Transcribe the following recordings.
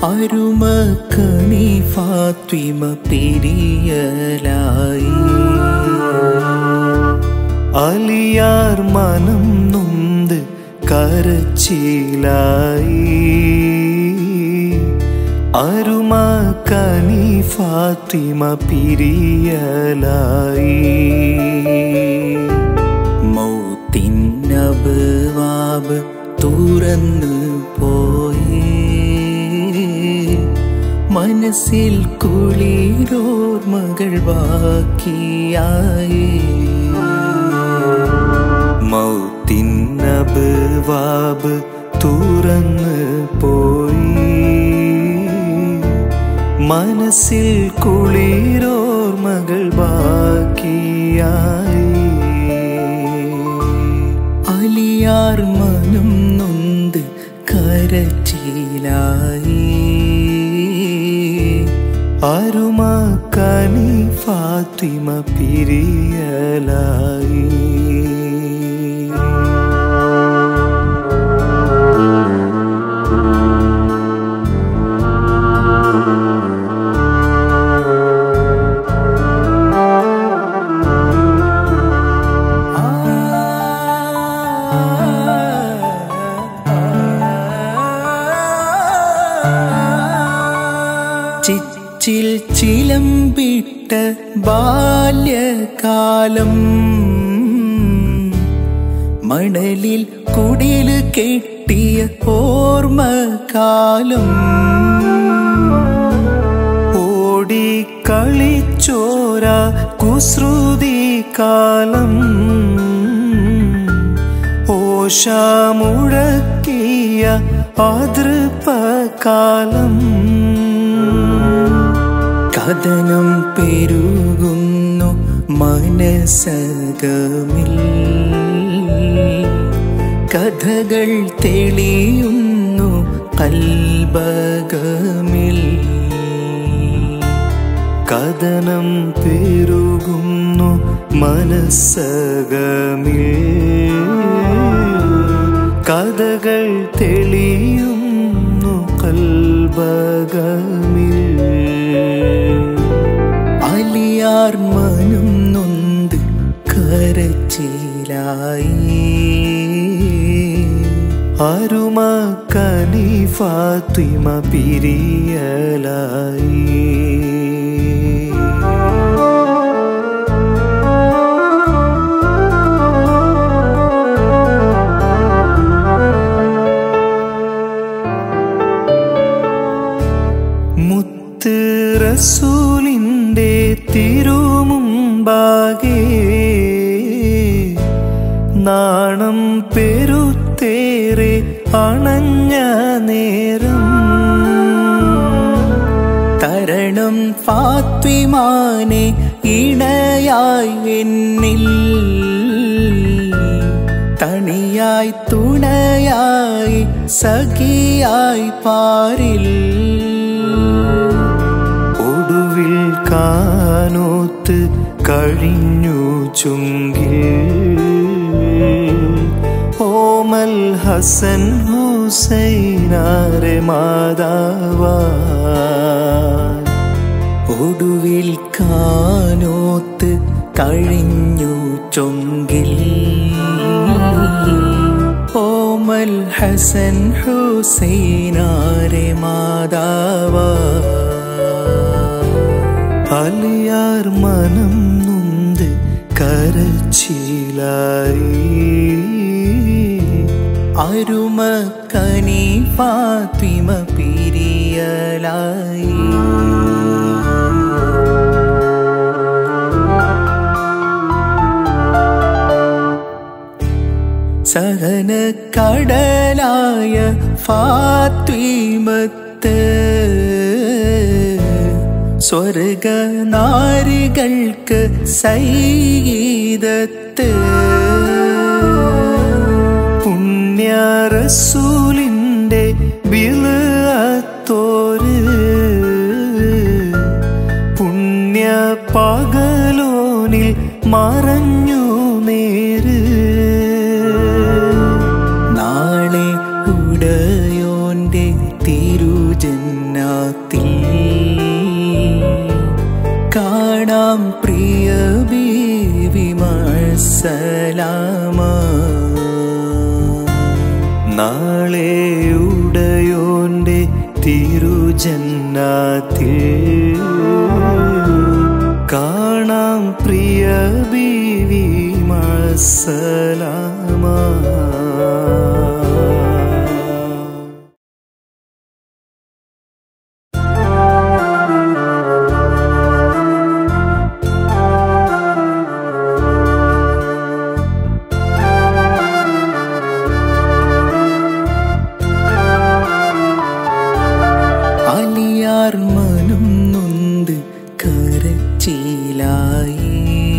അരുമക്കണി ഫാത്വിമ പിരിയലായി അലിയാർ മനം നൊന്ത് കരച്ചിലായി അരുമ കനി ഫാത്തിമ പിരിയലായി മൗത്തിനബ് തുറന്നു പോയി മനസ്സിൽ കുളിരോർമകൾ ബാക്കിയായി മൗത്തിനബ് വാബ് തുറന്ന് പോയി മനസ്സിൽ കുളിരോർമകൾ ബാക്കിയായി അലിയാർ മനം നൊന്ത് കരച്ചിലായി അരുമ കനി ഫാത്തിമ പിരിയലായി ചിച്ചിൽ ചിലമ്പിട്ട ബാല്യകാലം മണലിൽ കുടില് കെട്ടിയ ഓർമ്മകാലം ഓടി കളിച്ചോര കുസൃതി കാലം ഓഷാമുഴക്കിയ ആതൃപ്പകാലം കഥനം പെരുകുന്നു മനസകമിൽ കഥകൾ തെളിയുന്നു കൽബകമിൽ കഥനം പെരുകുന്നു മനസ്സകമിൽ കഥകൾ തെളിയുന്നു കൽബകമിൽ അലിയാർ മനം നൊന്ത് കരച്ചിലായി അരുമ കനി ഫാത്തിമ പിരിയലായി മുത്ത് റസൂലിൻ്റെ തിരുമുമ്പാകെ നാണം പെരുത്തേറെ അണഞ്ഞ നേരം തരണം ഫാത്വിമാനെ ഇണയായി എന്നിൽ തണിയായി തുണയായി സഖിയായി പാരിൽ ഒടുവിൽ കാനോത്ത് കഴിഞ്ഞു ചുങ്കിൽ ഓമൽ ഹസൻ ഹുസൈനാരെ മാതാവാ ഒടുവിൽ കാനോത്ത് കഴിഞ്ഞു ചൊങ്കിൽ ഓമൽ ഹസൻ ഹുസൈനാരെ മാതാവാ അലിയാർ മനം നൊന്ത് കരച്ചിലായി അരുമ കനി ഫാത്തിമ പിരിയലായി സഹന കടലായ ഫാത്വിമത്ത് സ്വർഗ നാരികൾക്ക് സൈഗീതത്ത് പുണ്യറസൂലിൻ്റെ ബിലത്തോര് പുണ്യ പകലോനിൽ മറഞ്ഞു നേര് നാളെ ഉടയോന്റെ തിരുജന്നാലിൽ നാളെ ഉടയോന്റെ തിരുജന്നാത്തിൽ കാണാം പ്രിയ ബീവി മസലാമ അലിയാർ മനം നൊന്ത് കരച്ചിലായി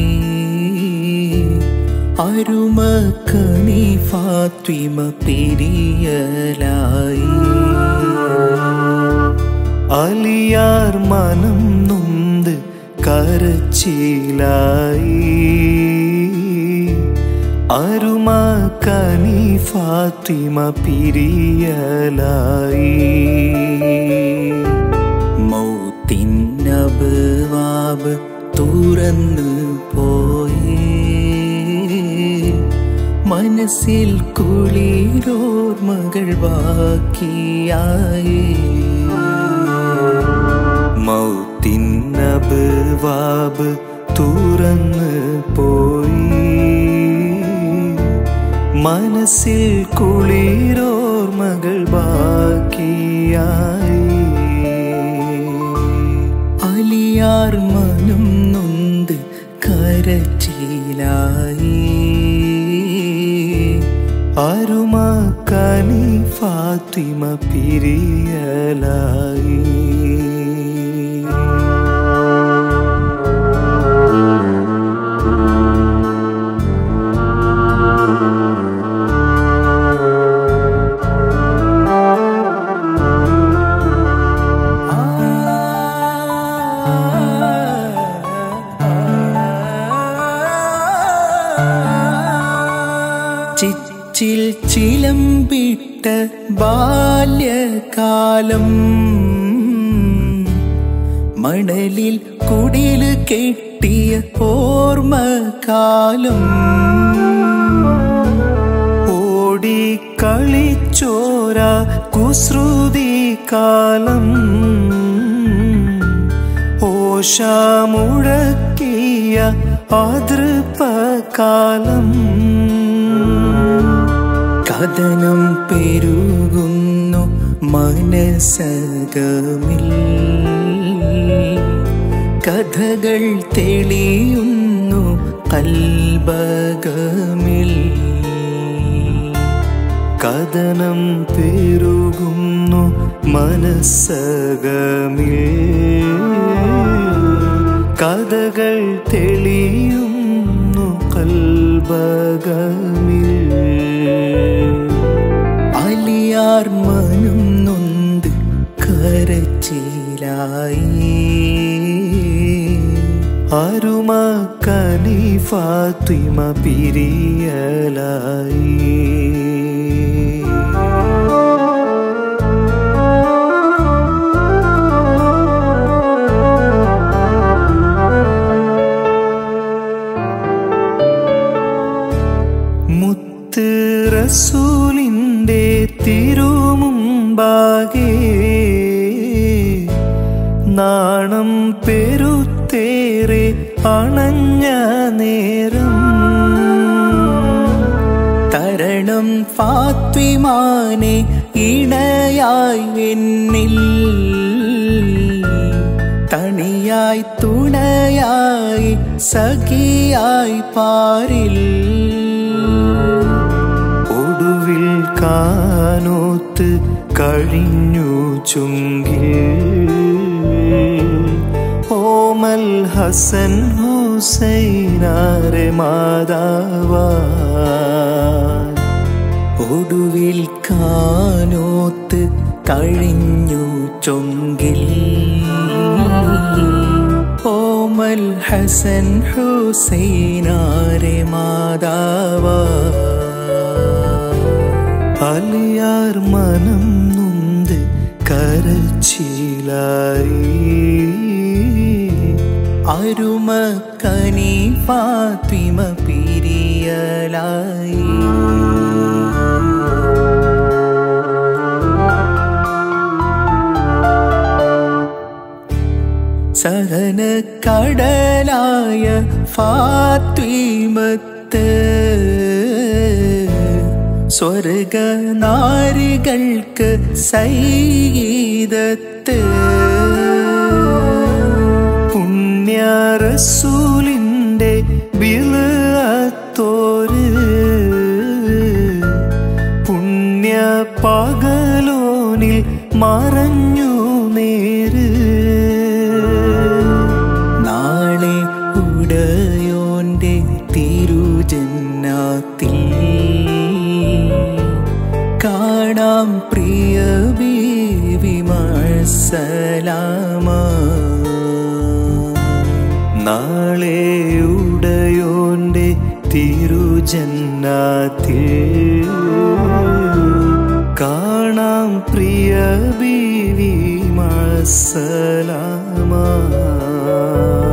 അരുമ കണി ഫാത്വിമ പെരിയലായി അലിയാർ മനം നൊന്ത് കരച്ചിലായി അരുമ കനി ഫാത്തിമ പിരിയലായി മൗത്തിനബ് തുറന്നു പോയി മനസ്സിൽ കുളിരോർമകൾ ബാക്കിയായി മൗത്തിനബ് വാബ് തുറന്ന് പോയി മനസ്സിൽ കുളിരോർമകൾ ബാക്കിയായി അലിയാർ മനം നൊന്ത് കരച്ചിലായി അരുമ കനി ഫാത്തിമ പിരിയലായി ചിച്ചിൽ ചിലമ്പിട്ട ബാല്യകാലം മണലിൽ കുടില് കെട്ടിയ ഓർമ്മകാലം ഓടി കളിച്ചോര കുസൃതി കാലം ഓഷാമുഴക്കിയ അതൃപ്പകാലം കഥനം പെരുകുന്നു മനസകമിൽ കഥകൾ തെളിയുന്നു കൽബകമിൽ കഥനം പെരുകുന്നു മനസ്സകമിൽ കഥകൾ തെളിയുന്നു കൽബകമിൽ അലിയാർ മനം നൊന്ത് കരച്ചിലായി അരുമ കനി ഫാത്തിമ പിരിയലായി മുത്ത് റസൂലിൻ്റെ തിരുമുമ്പാകെ നാണം പെരുത്തേറെ അണഞ്ഞ നേരം തരണം ഫാത്വിമാനെ ഇണയായി എന്നിൽ തണിയായി തുണയായി സഖിയായി പാരിൽ ഒടുവിൽ കാനോത്ത് കഴിഞ്ഞു ചുങ്കിൽ ഓമൽ ഹസൻ ഹുസൈനാരെ മാതാവാ ഒടുവിൽ കാനോത്ത് കഴിഞ്ഞു ചൊങ്കിൽ ഓമൽ ഹസൻ ഹുസൈനാരെ മാതാവാ അലിയാർ മനം നൊന്ത് കരച്ചിലായി അരുമ കനി ഫാത്വിമ പിരിയലായി സഹന കടലായ ഫാത്വീമത്ത് സ്വർഗ നാരികൾക്ക് സൈഗീതത്ത് പുണ്യറസൂലിൻ്റെ ബിളത്തോര് പുണ്യ പകലോനിൽ മറഞ്ഞു നേര് നാളെ ഉടയോന്റെ തിരുജന്നാത്തിൽ കാണാം പ്രിയ ബീവി മസലാമ നാളെ ഉടയോന്റെ തിരുജന്നാത്തിൽ കാണാം പ്രിയ ബീവി മസലാമ